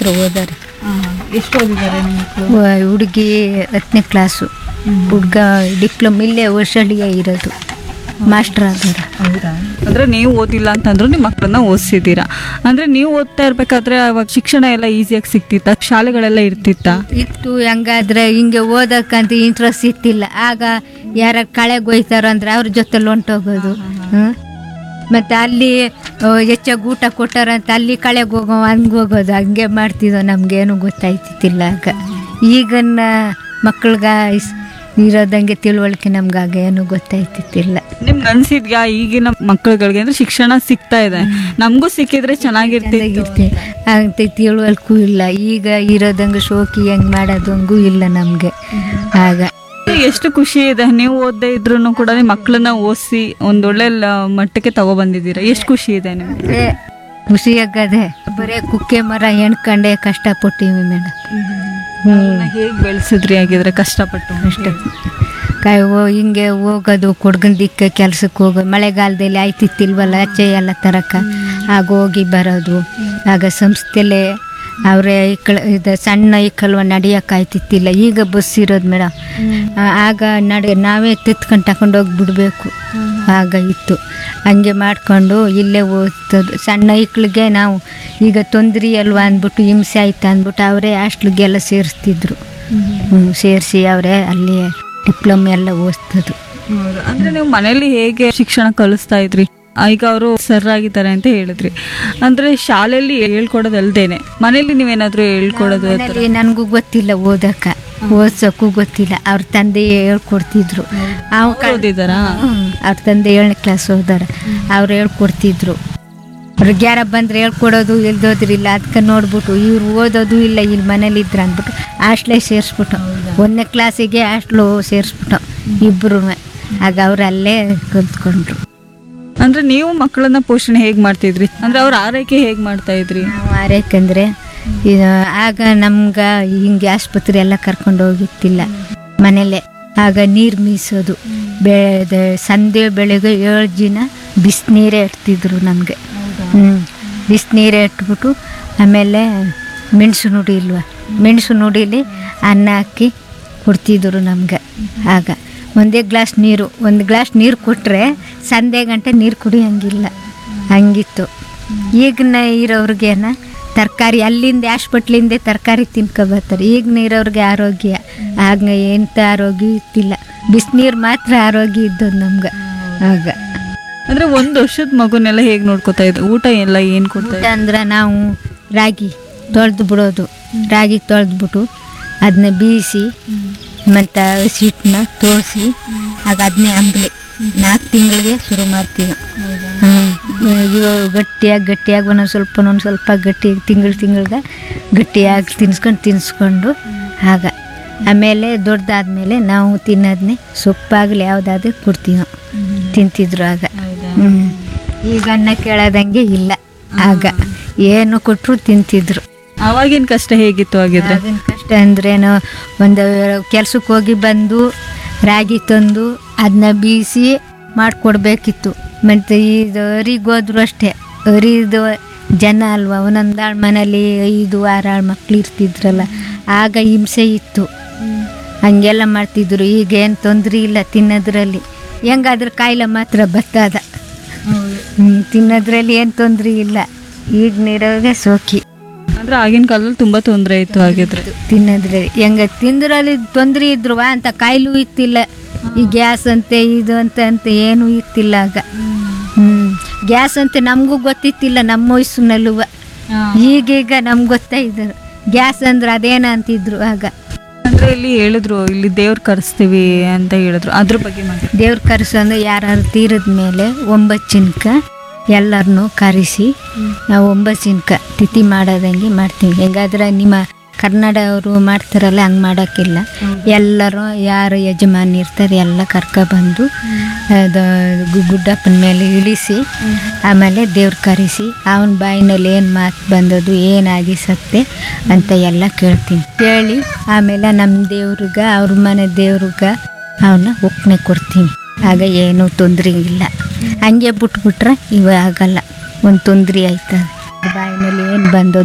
ಮಾತ್ರ ಓದಾರೆ ಎಷ್ಟು ಓದಿದ್ದಾರೆ ನಿಮ್ಮ ಮಕ್ಕಳು ಹುಡುಗಿ ಹತ್ತನೇ ಕ್ಲಾಸು ಹುಡುಗ ಡಿಪ್ಲೊಮ್ ಇಲ್ಲೇ ವರ್ಷಳಿಗೆ ಇರೋದು ಮಾಸ್ಟರ್ ಆದಾರೆ ಹೌದಾ ಅಂದ್ರೆ ನೀವು ಓದಿಲ್ಲ ಅಂತಂದ್ರು ನಿಮ್ಮ ಮಕ್ಕಳನ್ನ ಓದಿಸಿದ್ದೀರಾ ಅಂದ್ರೆ ನೀವು ಓದ್ತಾ ಇರ್ಬೇಕಾದ್ರೆ ಅವಾಗ ಶಿಕ್ಷಣ ಎಲ್ಲ ಈಸಿಯಾಗಿ ಸಿಕ್ತಿತ್ತ ಶಾಲೆಗಳೆಲ್ಲ ಇರ್ತಿತ್ತಾ ಇತ್ತು ಹೆಂಗಾದ್ರೆ ಹಿಂಗೆ ಓದಕ್ಕಂತ ಇಂಟ್ರೆಸ್ಟ್ ಇತ್ತಿಲ್ಲ ಆಗ ಯಾರ ಕಳೆಗೆ ಹೋಯ್ತಾರೋ ಅಂದ್ರೆ ಅವ್ರ ಜೊತೆಲಿ ಹೊಂಟೋಗೋದು ಹ್ಮ್. ಮತ್ತೆ ಅಲ್ಲಿ ಆ, ಹೆಚ್ಚಾಗಿ ಊಟ ಕೊಟ್ಟಾರಂತ ಅಲ್ಲಿ ಕಳೆಗೆ ಹೋಗೋ ಹಂಗೆ ಹೋಗೋದು ಹಂಗೆ ಮಾಡ್ತಿದ್ದೋ ನಮಗೇನು ಗೊತ್ತಾಯ್ತಿತ್ತಿಲ್ಲ ಆಗ ಈಗಿನ ಮಕ್ಳಿಗೆ ಇರೋದಂಗೆ ತಿಳುವಳಿಕೆ ನಮ್ಗೆ ಆಗ ಏನು ಗೊತ್ತಾಯ್ತಿತ್ತಿಲ್ಲ ನಿಮ್ಗೆ ಅನ್ಸಿದ್ಯಾ ಈಗಿನ ಮಕ್ಕಳುಗಳಿಗೆ ಅಂದ್ರೆ ಶಿಕ್ಷಣ ಸಿಗ್ತಾ ಇದೆ ನಮಗೂ ಸಿಕ್ಕಿದ್ರೆ ಚೆನ್ನಾಗಿರ್ತಿತ್ತು ಇರ್ತೀವಿ ಅಂತ ತಿಳುವಳಿಕೂ ಇಲ್ಲ ಈಗ ಇರೋದಂಗೆ ಶೋಕಿ ಹೆಂಗೆ ಮಾಡೋದು ಹಂಗೂ ಇಲ್ಲ ನಮಗೆ ಆಗ ಎಷ್ಟು ಖುಷಿ ಇದೆ ನೀವು ಓದದೇ ಇದ್ರು ಕೂಡ ನಿಮ್ಮ ಮಕ್ಕಳನ್ನ ಓದಿಸಿ ಒಂದೊಳ್ಳೆ ಲ- ಮಟ್ಟಕ್ಕೆ ತಗೊಬಂದಿದ್ದೀರಾ ಎಷ್ಟು ಖುಷಿ ಇದೆ ನಿಮ್ಗೆ ಏ, ಖುಷಿಯಾಗದೆ ಬರೇ ಕುಕ್ಕೆ ಮರ ಎಣ್ಕಂಡೆ ಕಷ್ಟಪಟ್ಟಿವಿ ಮೇಡಮ್ ಹೇಗೆ ಬೆಳೆಸಿದ್ರಿ ಆಗಿದ್ರೆ ಕಷ್ಟಪಟ್ಟು ಅಷ್ಟೇ ಕಾಯಿ ಹೋ ಹಿಂಗೆ ಹೋಗೋದು ಕೊಡ್ಗಂದಿಕ್ಕೆ ಕೆಲ್ಸಕ್ಕೆ ಹೋಗೋದು ಮಳೆಗಾಲದಲ್ಲಿ ಆಯ್ತಿತ್ತಿಲ್ವಲ್ಲ ಆಚೆ ಎಲ್ಲ ತರಕ ಆಗ ಹೋಗಿ ಬರೋದು ಆಗ ಸಂಸ್ಥೆಲೆ ಅವರೇ ಇಕ್ಕಳ ಇದು ಸಣ್ಣ ಇಕ್ಕಲ್ವ ನಡಿಯೋಕೆ ಆಯ್ತಿತ್ತಿಲ್ಲ ಈಗ ಬಸ್ ಇರೋದು ಮೇಡಮ್ ಆಗ ನಡೆ ನಾವೇ ತಿತ್ಕೊಂಡು ತಗೊಂಡು ಹೋಗಿ ಬಿಡಬೇಕು ಆಗ ಇತ್ತು ಹಂಗೆ ಮಾಡಿಕೊಂಡು ಇಲ್ಲೇ ಓದ್ತದ್ದು ಸಣ್ಣ ಇಕ್ಳಿಗೆ ನಾವು ಈಗ ತೊಂದರೆ ಅಲ್ವಾ ಅಂದ್ಬಿಟ್ಟು ಹಿಂಸೆ ಆಯ್ತು ಅಂದ್ಬಿಟ್ಟು ಅವರೇ ಹಾಸ್ಟ್ಲಿಗೆಲ್ಲ ಸೇರಿಸ್ತಿದ್ರು ಸೇರಿಸಿ ಅವರೇ ಅಲ್ಲಿ ಡಿಪ್ಲೊಮೆ ಎಲ್ಲ ಓದಿಸ್ತದು ಅಂದ್ರೆ ನೀವು ಮನೇಲಿ ಹೇಗೆ ಶಿಕ್ಷಣ ಕಲಿಸ್ತಾ ಇದ್ರಿ ಈಗ ಅವರು ಸರ್ ಆಗಿದ್ದಾರೆ ಅಂತ ಹೇಳಿದ್ರಿ ಅಂದ್ರೆ ಶಾಲೆಯಲ್ಲಿ ಹೇಳ್ಕೊಡೋದಲ್ದೇನೆ ಮನೇಲಿ ನೀವೇನಾದ್ರೂ ಹೇಳ್ಕೊಡೋದು ಆ ಥರ? ಮನೇಲಿ ನನಗೂ ಗೊತ್ತಿಲ್ಲ ಓದಕ್ಕೆ ಓದ್ಸೋಕ್ಕೂ ಗೊತ್ತಿಲ್ಲ ಅವ್ರ ತಂದೆ ಹೇಳ್ಕೊಡ್ತಿದ್ರು ಅವ್ ಕ- ಓದಿದಾರಾ ಹ್ಮ್. ಅವ್ರ ತಂದೆ ಏಳನೇ ಕ್ಲಾಸ್ ಓದಾರ ಅವ್ರು ಹೇಳ್ಕೊಡ್ತಿದ್ರು ಅವ್ರಿಗೆ ಯಾರ ಬಂದ್ರೆ ಹೇಳ್ಕೊಡೋದು ಇಲ್ದೋದ್ರಿಲ್ಲ ಅದಕ್ಕೆ ನೋಡ್ಬಿಟ್ಟು ಇವ್ರು ಓದೋದು ಇಲ್ಲ ಇಲ್ಲಿ ಮನೇಲಿ ಇದ್ರ ಅಂದ್ಬಿಟ್ಟು ಹಾಸ್ಟ್ಲೇ ಸೇರಿಸ್ಬಿಟ್ಟು ಒಂದನೇ ಕ್ಲಾಸಿಗೆ ಹಾಸ್ಟ್ಲು ಸೇರಿಸ್ಬಿಟ್ಟು ಇಬ್ಬರು ಆಗ ಅವ್ರು ಅಲ್ಲೇ ಕಲ್ತ್ಕೊಂಡ್ರು ಅಂದ್ರೆ ನೀವು ಮಕ್ಕಳನ್ನ ಪೋಷಣೆ ಹೇಗ್ ಮಾಡ್ತಿದ್ರಿ ಅಂದ್ರೆ ಅವ್ರ ಆರೈಕೆ ಹೇಗ್ ಮಾಡ್ತಾ ಇದ್ರಿ ನಾವು ಆರೈಕೆಂದ್ರೆ ಇದು ಆಗ ನಮ್ಗೆ ಹಿಂಗೆ ಆಸ್ಪತ್ರೆ ಎಲ್ಲ ಕರ್ಕೊಂಡು ಹೋಗಿತ್ತಿಲ್ಲ ಮನೇಲೆ ಆಗ ನೀರು ಮೀಸೋದು ಬೆಳೆ ಸಂಜೆ ಬೆಳಗ್ಗೆ ಏಳು ದಿನ ಬಿಸಿನೀರೇ ಇಡ್ತಿದ್ರು ನಮಗೆ ಹ್ಞೂ ಬಿಸಿನೀರೇ ಇಟ್ಬಿಟ್ಟು ಆಮೇಲೆ ಮೆಣಸು ನುಡಿ ಇಲ್ವ ಮೆಣಸು ನುಡಿಲಿ ಅನ್ನ ಹಾಕಿ ಕೊಡ್ತಿದ್ರು ನಮ್ಗೆ ಆಗ ಒಂದೇ ಗ್ಲಾಸ್ ನೀರು ಒಂದು ಗ್ಲಾಸ್ ನೀರು ಕೊಟ್ಟರೆ ಸಂಜೆ ಗಂಟೆ ನೀರು ಕುಡಿಯೋಂಗಿಲ್ಲ ಹಂಗಿತ್ತು ಈಗಿನ ಇರೋರ್ಗೇನ ತರಕಾರಿ ಅಲ್ಲಿಂದ ಹಾಸ್ಪಿಟ್ಲಿಂದ ತರಕಾರಿ ತಿನ್ಕೊಬರ್ತಾರೆ ಈಗಿನ ಇರೋರ್ಗೆ ಆರೋಗ್ಯ ಆಗ ಎಂಥ ಆರೋಗ್ಯ ಇತ್ತಿಲ್ಲ ಬಿಸಿನೀರು ಮಾತ್ರ ಆರೋಗ್ಯ ಇದ್ದದ್ದು ನಮ್ಗೆ ಆಗ ಅಂದ್ರೆ ಒಂದ್ ವರ್ಷದ ಮಗುನೆಲ್ಲ ಹೇಗ್ ನೋಡ್ಕೊತಾ ಇದ್ರು ಊಟ ಎಲ್ಲ ಏನ್ ಕೊಡ್ತಾ ಊಟ ಅಂದ್ರೆ ನಾವು ರಾಗಿ ತೊಳೆದು ಬಿಡೋದು ರಾಗಿ ತೊಳೆದ್ಬಿಟ್ಟು ಅದನ್ನ ಬೀಸಿ ಮತ್ತು ಹಸಿಟ್ಟನ್ನ ತೋರಿಸಿ ಆಗ ಅದನ್ನೇ ಅಂಬ್ಲಿ ನಾಲ್ಕು ತಿಂಗಳಿಗೆ ಶುರು ಮಾಡ್ತೀವಿ ಹ್ಞೂ ಇವಾಗ ಗಟ್ಟಿಯಾಗಿ ಗಟ್ಟಿಯಾಗಿ ಒಂದೊಂದು ಸ್ವಲ್ಪ ಒಂದೊಂದು ಸ್ವಲ್ಪ ಗಟ್ಟಿ ತಿಂಗಳು ತಿಂಗಳಿಗೆ ಗಟ್ಟಿಯಾಗಿ ತಿನ್ಸ್ಕೊಂಡು ತಿನ್ಸ್ಕೊಂಡು ಆಗ ಆಮೇಲೆ ದೊಡ್ಡದಾದ್ಮೇಲೆ ನಾವು ತಿನ್ನೋದನ್ನೇ ಸೊಪ್ಪಾಗಲಿ ಯಾವುದಾದ್ರೂ ಕೊಡ್ತೀವಿ ನಾವು ತಿಂತಿದ್ರು ಆಗ ಹ್ಞೂ ಈಗ ಅನ್ನ ಕೇಳೋದಂಗೆ ಇಲ್ಲ ಆಗ ಏನು ಕೊಟ್ಟರು ತಿಂತಿದ್ರು ಅವಾಗಿನ ಕಷ್ಟ ಹೇಗಿತ್ತು ಆಗಿದ್ರೆ ಆಗಿನ ಕಷ್ಟ ಅಂದ್ರೇನು ಒಂದು ಕೆಲ್ಸಕ್ಕೆ ಹೋಗಿ ಬಂದು ರಾಗಿ ತಂದು ಅದನ್ನ ಬೀಸಿ ಮಾಡಿಕೊಡ್ಬೇಕಿತ್ತು ಮತ್ತು ಇದು ಅರಿಗೆ ಹೋದ್ರು ಅಷ್ಟೇ ಅರಿದು ಜನ ಅಲ್ವಾ ಒಂದೊಂದು ಆಳು ಮನೇಲಿ ಐದು ಆರು ಆಳು ಮಕ್ಳು ಇರ್ತಿದ್ರಲ್ಲ ಆಗ ಹಿಂಸೆ ಇತ್ತು ಹಂಗೆಲ್ಲ ಮಾಡ್ತಿದ್ರು ಈಗೇನು ತೊಂದರೆ ಇಲ್ಲ ತಿನ್ನೋದ್ರಲ್ಲಿ ಹೆಂಗಾದ್ರೆ ಕಾಯಿಲೆ ಮಾತ್ರ ಬರ್ತದ ಹ್ಮ್, ತಿನ್ನೋದ್ರಲ್ಲಿ ಏನು ತೊಂದರೆ ಇಲ್ಲ ಈಗ ನೀರೋಗೆ ಸೋಕಿ ಅಂದ್ರೆ ಆಗಿನ ಕಾಲದಲ್ಲಿ ತುಂಬಾ ತೊಂದರೆ ಇತ್ತು ಆಗಿದ್ರೆ ತಿನ್ನೋದ್ರಲ್ಲಿ ಹೆಂಗ ತಿಂದ್ರಲ್ಲಿ ತೊಂದರೆ ಇದ್ರು ಅಂತ ಕಾಯಿಲು ಇತ್ತಿಲ್ಲ ಈ ಗ್ಯಾಸ್ ಅಂತೆ ಇದು ಅಂತ ಅಂತ ಏನು ಇತ್ತಿಲ್ಲ ಆಗ ಹ್ಮ್ ಗ್ಯಾಸ್ ಅಂತ ನಮಗೂ ಗೊತ್ತಿತ್ತಿಲ್ಲ ನಮ್ಮ ವಯಸ್ಸಿನಲ್ಲೂ ಈಗೀಗ ನಮ್ಗೆ ಗೊತ್ತಾಯಿದ್ರು ಗ್ಯಾಸ್ ಅಂದ್ರೆ ಅದೇನ ಅಂತಿದ್ರು ಆಗ ಅಂದ್ರೆ ಇಲ್ಲಿ ಹೇಳಿದ್ರು ಇಲ್ಲಿ ದೇವ್ರ ಕರೆಸ್ತೀವಿ ಅಂತ ಹೇಳಿದ್ರು ಅದ್ರ ಬಗ್ಗೆ ಮಾಡಿ ದೇವ್ರ ಕರೆಸೋದು ಯಾರು ತೀರದ ಮೇಲೆ ಒಂಬತ್ತು ಚಿನ್ಕ ಎಲ್ಲರನ್ನೂ ಕರೆಸಿ ನಾವು ಒಂಬತ್ತು ಚಿನ್ಕ ತಿಥಿ ಮಾಡೋದಂಗೆ ಮಾಡ್ತೀವಿ ಹೆಂಗಾದ್ರೆ ನಿಮ್ಮ ಕನ್ನಡ ಅವರು ಮಾಡ್ತಾರಲ್ಲ ಹಂಗೆ ಮಾಡೋಕ್ಕಿಲ್ಲ ಎಲ್ಲರೂ ಯಾರು ಯಜಮಾನಿ ಇರ್ತಾರೆ ಎಲ್ಲ ಕರ್ಕೊಬಂದು ಅದು ಗು- ಗುಡ್ಡಪ್ಪನ ಮೇಲೆ ಇಳಿಸಿ ಆಮೇಲೆ ದೇವ್ರ ಕರೆಸಿ ಅವನ ಬಾಯಿನಲ್ಲಿ ಏನು ಮಾತು ಬಂದದ್ದು ಏನಾಗಿ ಸತ್ತೆ ಅಂತ ಎಲ್ಲ ಕೇಳ್ತೀನಿ ಕೇಳಿ ಆಮೇಲೆ ನಮ್ಮ ದೇವ್ರಿಗೆ ಅವ್ರ ಮನೆ ದೇವ್ರಿಗೆ ಅವನ್ನ ಒಕ್ಕನೆ ಕೊಡ್ತೀನಿ ಆಗ ಏನೂ ತೊಂದರೆ ಇಲ್ಲ ಹಂಗೆ ಬಿಟ್ಬಿಟ್ರೆ ಇವ ಆಗಲ್ಲ ಒಂದು ತೊಂದರೆ ಆಯ್ತದೆ ಬಾಯಿನಲ್ಲಿ ಏನು ಬಂದದ್ದು